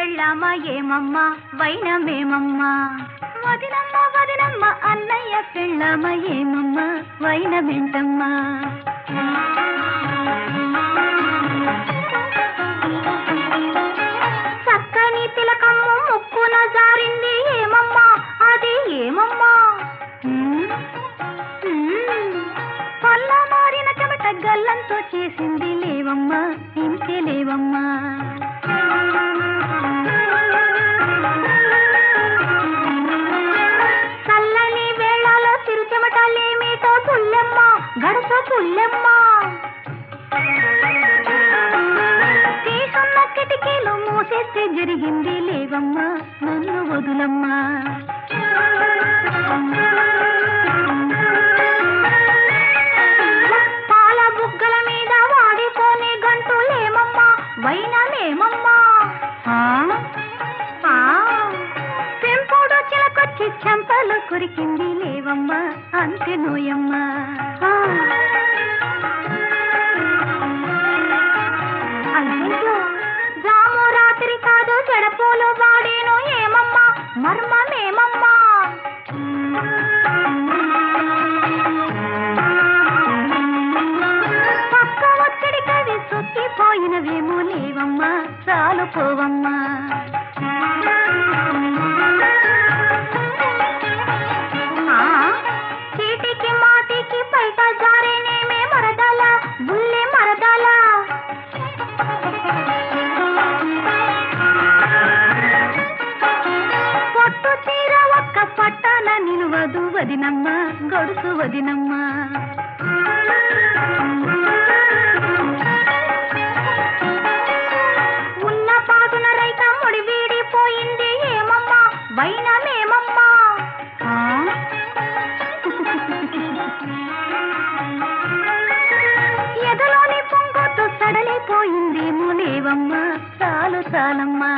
పెళ్ళామా ఏమమ్మా వైనమేమమ్మా వదినమ్మ వదినమ్మ అన్నయ్య పెళ్ళామా ఏమమ్మా వైనమేంటమ్మా చక్కని తిలకమ్మ ముక్కున జారింది ఏమమ్మా అది ఏమమ్మా ఉమ్, ఉమ్, పల్ల మారిన చెమట గల్లంతో చేసింది లేవమ్మా ఇంతే లేవమ్మా చల్లని వేళలో చిరు చెమటలేమిటో పుల్లెమ్మ గడస పుల్లెమ్మ తీసున్న కిటికీలు మూసేస్తే జరిగింది లేవమ్మా నన్ను వదులమ్మా పాల బుగ్గల మీద వాడిపోని గంటులేమమ్మా వైనలేమమ్మా ఆ? ఆ. పెంపుడు చిలకొచ్చి చెంపలు కొరికింది లేవమ్మా అంతే నోయమ్మా ఆ. అయ్యయ్యో, జాము రాత్రి కాదు చెడపోలు వాడేను ఏమమ్మా మర్మమేమమ్మా పక్క ఒత్తిడి కవి సొక్కిపోయినవేమో లేవమ్మా చాలు పోవమ్మా ఆ, చీటికి మాటికి బయట జారేనేమే మరదల బుల్లె మరదల పొట్టు చీర ఒక్క పట్టాన నిలువదు వదినమ్మ గొడుసు వదినమ్మ ఉన్న పాదున రైక ముడి వీడిపోయింది ఏమమ్మా వైనమేమమ్మా ఆ? ఎదలోని పొంగుతో సడలిపోయింది ములేవమ్మా చాలు చాలమ్మా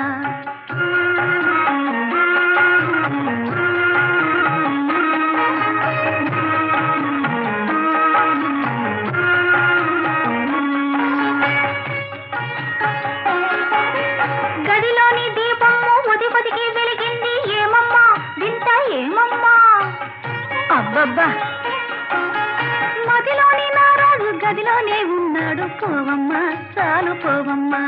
గదిలోని దీపము ఉది పొదికి వెలిగింది ఏమమ్మా వింత ఏమమ్మా అబ్బబ్బా మదిలోని నారాజు గదిలోనే ఉన్నాడు పోవమ్మా చాలు పోవమ్మా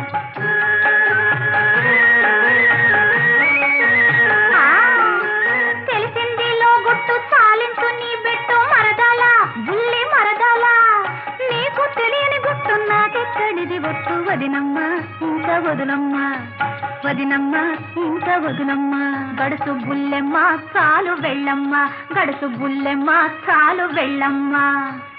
ఆ, తెలిసింది లోగుట్టు చాలించు నీ బిట్టు మరదాల బుల్లి మరదాల నీకు తెలియని గుట్టు నాకెక్కడిది ఒట్టు వదినమ్మా ఇంకా వదులమ్మా వదినమ్మా ఇంకా వదులమ్మా గడుసు బుల్లెమ్మ చాలు వెళ్ళమ్మా గడుసు బుల్లెమ్మ చాలు వెళ్ళమ్మా